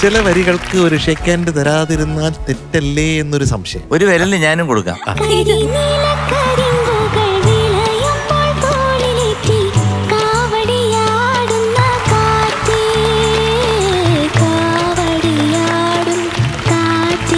ചില വരികൾക്ക് ഒരു ഷേക്ക് ഹാൻഡ് തരാതിരുന്നാൽ തെറ്റല്ലേ എന്നൊരു സംശയം ഒരു വിരലിന് ഞാനും കൊടുക്കാം കരിനീലക്കരിമ്പുകൾ വിളയുമ്പോൾ തോളിലേറ്റി കാവടിയാടുന്ന കാറ്റേ, കാവടിയാടും കാറ്റേ.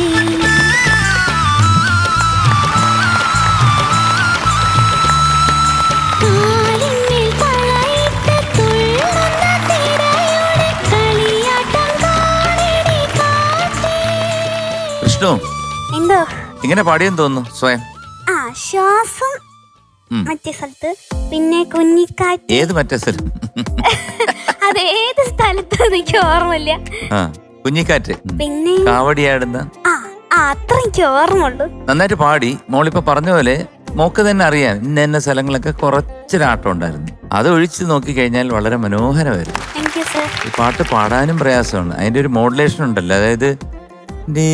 കാലിന്മേൽ തളയിട്ട് തുള്ളുന്ന തിരയുടെ കളിയാട്ടം കാണടി കാറ്റേ. കൃഷ്ണു എന്തോ ഇങ്ങനെ പാടിയെന്ന് തോന്നുന്നു സ്വയം ആ ശ്വാസം ഉം. മറ്റേ സ്ഥലത്ത് പിന്നെ കുഞ്ഞിക്കാറ്റ് ഏത് മറ്റേ സ്ഥലം അത് ഏത് സ്ഥലത്ത് എനിക്ക് ഓർമ്മയില്ല ആ കുഞ്ഞിക്കാറ്റ് ഉം. പിന്നെ കാവടിയാടുന്ന ആ ആ അത്ര എനിക്ക് ഓർമ്മയുള്ളൂ നന്നായിട്ട് പാടി മോളിപ്പോ പറഞ്ഞ പോലെ മോക്ക് തന്നെ അറിയാം ഇന്ന ഇന്ന സ്ഥലങ്ങളൊക്കെ കുറച്ചൊരാട്ടം ഉണ്ടായിരുന്നു അത് ഒഴിച്ചു നോക്കിക്കഴിഞ്ഞാൽ വളരെ മനോഹരമായിരുന്നു താങ്ക് യു സർ ഈ പാട്ട് പാടാനും പ്രയാസമാണ് അതിന്റെ ഒരു മോഡുലേഷൻ ഉണ്ടല്ലോ അതായത് ഡേ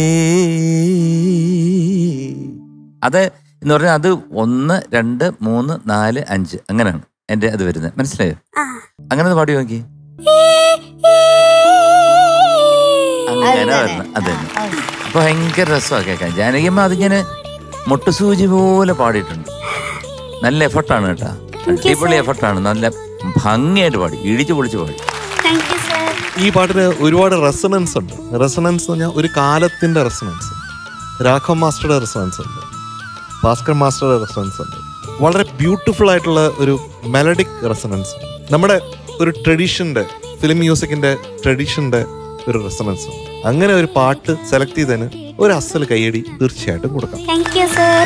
അത് എന്ന് പറഞ്ഞാൽ അത് ഒന്ന് രണ്ട് മൂന്ന് നാല് അഞ്ച് അങ്ങനെയാണ് എന്റെ അത് വരുന്നത് മനസ്സിലായോ ആ അങ്ങനെ ഒന്ന് പാടി നോക്കി അങ്ങനെ വരണം അത് തന്നെ അപ്പൊ ഭയങ്കര രസമാണ് കേൾക്കാൻ ജാനകിയമ്മ അതിങ്ങനെ മുട്ടുസൂചി പോലെ പാടിയിട്ടുണ്ട് നല്ല എഫർട്ടാണ് കേട്ടാ അടിപൊളി എഫർട്ടാണ് നല്ല ഭംഗിയായിട്ട് പാടി ഇടിച്ചു പൊളിച്ച് പാടി താങ്ക് യു സർ ഈ പാട്ടിന് ഒരുപാട് റെസണൻസ് ഉണ്ട് റെസണൻസ് എന്ന് പറഞ്ഞാൽ ഒരു കാലത്തിന്റെ റെസണൻസ് രാഘവ് മാസ്റ്ററുടെ റെസണൻസ് ഉണ്ട് ഭാസ്കർ മാസ്റ്ററുടെ റെസണൻസ് ഉണ്ട് വളരെ ബ്യൂട്ടിഫുൾ ആയിട്ടുള്ള ഒരു മെലഡിക് റെസണൻസ് നമ്മുടെ ഒരു ട്രഡീഷന്റെ ഫിലിം മ്യൂസിക്കിന്റെ ട്രഡീഷന്റെ ഒരു റെസണൻസ് ഉണ്ട് അങ്ങനെ ഒരു പാട്ട് സെലക്ട് ചെയ്തതിന് ഒരു അസൽ കയ്യടി തീർച്ചയായിട്ടും കൊടുക്കാം താങ്ക് യു സർ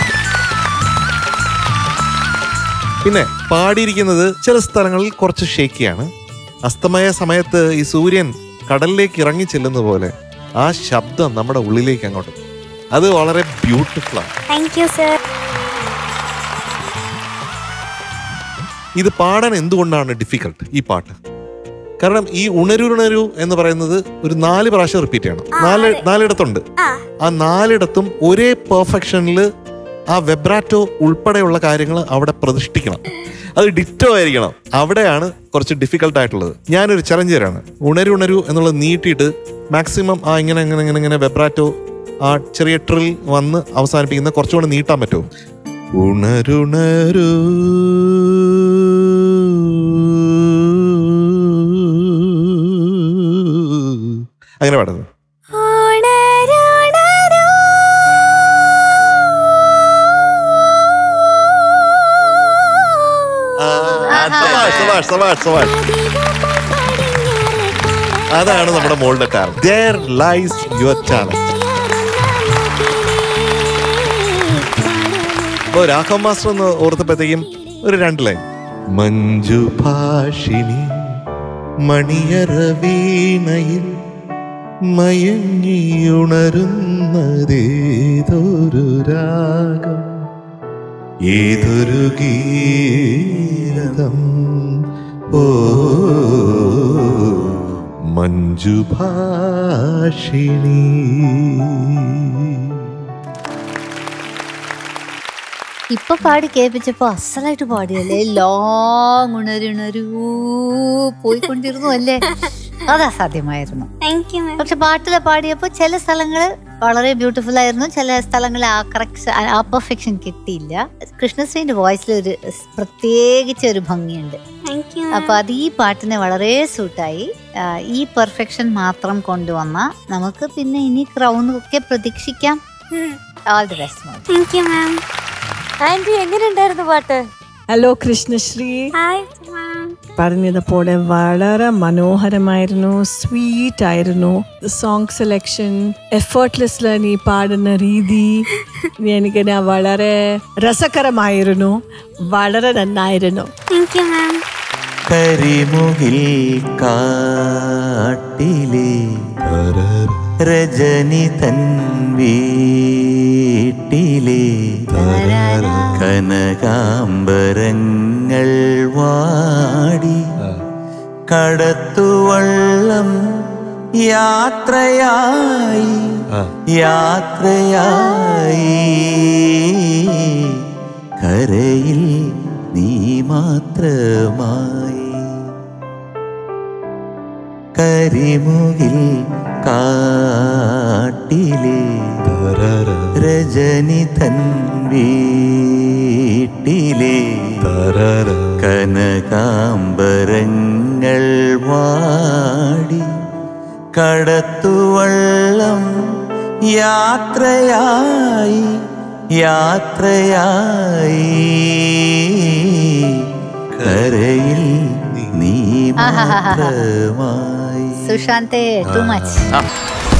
പിന്നെ പാടിയിരിക്കുന്നത് ചില സ്ഥലങ്ങളിൽ കുറച്ച് ഷേക്കിയാണ് അസ്തമയ സമയത്ത് ഈ സൂര്യൻ കടലിലേക്ക് ഇറങ്ങി ചെല്ലുന്ന പോലെ ആ ശബ്ദം നമ്മുടെ ഉള്ളിലേക്ക് അങ്ങോട്ട് അത് വളരെ ബ്യൂട്ടിഫുൾ ആണ് താങ്ക് യു സർ ഇത് പാടാൻ എന്തുകൊണ്ടാണ് ഡിഫിക്കൾട്ട് ഈ പാട്ട് കാരണം ഈ ഉണരുണരു എന്ന് പറയുന്നത് ഒരു നാല് പ്രാവശ്യം റിപ്പീറ്റ് ചെയ്യണം നാല് നാലിടത്തുണ്ട് ആ ആ നാലിടത്തും ഒരേ പെർഫെക്ഷനിൽ ആ വെബ്രാറ്റോ ഉൾപ്പെടെയുള്ള കാര്യങ്ങൾ അവിടെ പ്രതിഷ്ഠിക്കണം അത് ഡിറ്റോ ആയിരിക്കണം അവിടെയാണ് കുറച്ച് ഡിഫിക്കൽട്ട് ആയിട്ടുള്ളത് ഞാനൊരു ചലഞ്ച് തരാണ് ഉണരു ഉണരു എന്നുള്ളത് നീട്ടിയിട്ട് മാക്സിമം ആ ഇങ്ങനെ ഇങ്ങനെ ഇങ്ങനെ ഇങ്ങനെ വെബ്രാറ്റോ ആ ചെറിയ ട്രിൽ വന്ന് അവസാനിപ്പിക്കുന്ന കുറച്ചുകൂടെ നീട്ടാൻ പറ്റുമോ ഉണരുണരു അങ്ങനെ പാടുന്നത് ഉണരുണരു. സവാഷ്, സവാഷ്, സവാഷ്, സവാഷ്. പതിവുകൾ പടിഞ്ഞാറ് കടൽ അതാണ് നമ്മുടെ മോളുടെ talent there lies your talent അപ്പോ രാഘവ മാസ്റ്റർ എന്ന് ഓർത്തപ്പോഴത്തേക്കും ഒരു രണ്ട് ലൈൻ മഞ്ജു ഭാഷിണി മണിയറ വീണയിൽ മയങ്ങിയുണരുന്നതേതൊരു രാഗം ഏതൊരു ഗീതം ഓ മഞ്ജു ഭാഷിണി ഇപ്പൊ പാടി കേൾപ്പിച്ചപ്പോ അസലായിട്ട് പാടിയല്ലേ ലോങ് ഉണരുണരൂ പോയിക്കൊണ്ടിരുന്നു അല്ലേ അത് അസാധ്യമായിരുന്നു താങ്ക് യു മാം പക്ഷെ പാട്ടില് പാടിയപ്പോ ചില സ്ഥലങ്ങള് വളരെ ബ്യൂട്ടിഫുൾ ആയിരുന്നു ചില സ്ഥലങ്ങളിൽ ആ കറക്റ്റ് ആ പെർഫെക്ഷൻ കിട്ടിയില്ല കൃഷ്ണശ്രീന്റെ വോയിസിൽ ഒരു സ് പ്രത്യേകിച്ച് ഒരു ഭംഗിയുണ്ട് താങ്ക് യു അപ്പൊ അത് ഈ പാട്ടിന് വളരെ സൂട്ടായി ഈ പെർഫെക്ഷൻ മാത്രം കൊണ്ടുവന്ന നമുക്ക് പിന്നെ ഇനി ക്രൗൺ ഒക്കെ പ്രതീക്ഷിക്കാം all the best thank you ma'am aunty എങ്ങനെയുണ്ടായിരുന്നു പാട്ട് ഹലോ കൃഷ്ണശ്രീ ഹായ് മാം പറഞ്ഞതുപോലെ വളരെ മനോഹരമായിരുന്നു സ്വീറ്റ് ആയിരുന്നു സോങ് സെലക്ഷൻ എഫേർട്ട്ലെസ് നീ പാടുന്ന രീതി എനിക്ക് വളരെ രസകരമായിരുന്നു വളരെ നന്നായിരുന്നു താങ്ക് യു മാം കരിമുകിൽ കാട്ടിലെ രജനി തൻ വീട്ടിലെ കനകാംബരങ്ങൾ വാടി കടത്തുവള്ളം യാത്രയായി യാത്രയായി കരയിൽ നീ മാത്രമായി കരിമുകിൽ കാട്ടിലെ രജനി തൻ വീട്ടിലെ കനകാംബരങ്ങൾ വാടി കടത്തുവള്ളം യാത്രയായി യാത്രയായി കരയിൽ നീ മാത്രമായി സുശാന്തേ ടു മച്ച് ആ